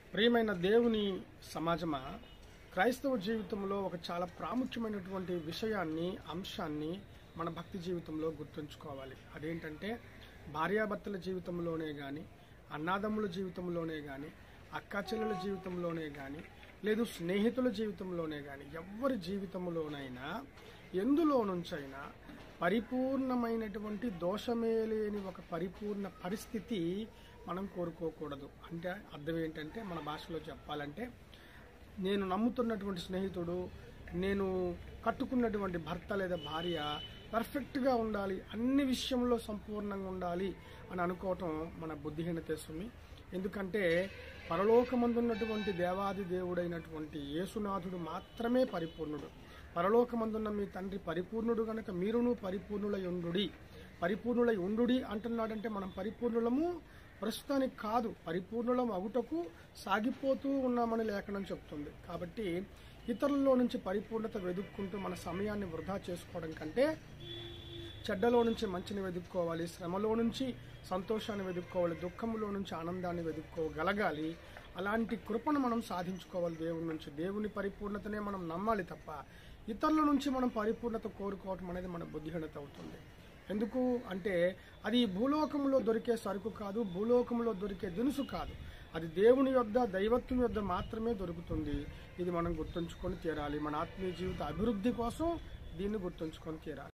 ప్రియమైన దేవుని సమాజమా క్రైస్తవ జీవితంలో ఒక చాలా ప్రాముఖ్యమైనటువంటి విషయాన్ని అంశాన్ని మన భక్తి జీవితంలో గుర్తుంచుకోవాలి అదేంటంటే భార్యాభర్తల జీవితంలోనే కానీ అన్నాదమ్ముల జీవితంలోనే కానీ అక్కా చెల్లెల జీవితంలోనే కానీ లేదు స్నేహితుల జీవితంలోనే కానీ ఎవరి జీవితంలోనైనా ఎందులో నుంచైనా పరిపూర్ణమైనటువంటి దోషమే లేని ఒక పరిపూర్ణ పరిస్థితి మనం కోరుకోకూడదు అంటే అర్థం ఏంటంటే మన భాషలో చెప్పాలంటే నేను నమ్ముతున్నటువంటి స్నేహితుడు నేను కట్టుకున్నటువంటి భర్త లేదా భార్య పర్ఫెక్ట్గా ఉండాలి అన్ని విషయంలో సంపూర్ణంగా ఉండాలి అని అనుకోవటం మన బుద్ధిహీనత సుమి ఎందుకంటే పరలోకమందున్నటువంటి దేవాది దేవుడైనటువంటి యేసునాథుడు మాత్రమే పరిపూర్ణుడు పరలోకమందున్న మీ తండ్రి పరిపూర్ణుడు గనక మీరును పరిపూర్ణులై ఉండుడి పరిపూర్ణులై ఉండుడి అంటున్నాడంటే మనం పరిపూర్ణులము ప్రస్తుతానికి కాదు పరిపూర్ణులం అగుటకు సాగిపోతూ ఉన్నామని లేఖనం చెప్తుంది కాబట్టి ఇతరుల్లో నుంచి పరిపూర్ణత వెతుక్కుంటూ మన సమయాన్ని వృధా చేసుకోవడం కంటే చెడ్డలో నుంచి మంచిని వెతుక్కోవాలి శ్రమలో నుంచి సంతోషాన్ని వెతుక్కోవాలి దుఃఖంలో నుంచి ఆనందాన్ని వెతుక్కోగలగాలి అలాంటి కృపను మనం సాధించుకోవాలి దేవుని నుంచి దేవుని పరిపూర్ణతనే మనం నమ్మాలి తప్ప ఇతరుల నుంచి మనం పరిపూర్ణత కోరుకోవటం అనేది మన బుద్ధిహీనత అవుతుంది ఎందుకు అంటే అది ఈ భూలోకంలో దొరికే సరుకు కాదు భూలోకంలో దొరికే దినుసు కాదు అది దేవుని యొద్ద దైవత్వం యొద్ద మాత్రమే దొరుకుతుంది ఇది మనం గుర్తుంచుకొని తీరాలి మన ఆత్మీయ జీవిత అభివృద్ధి కోసం దీన్ని గుర్తుంచుకొని తీరాలి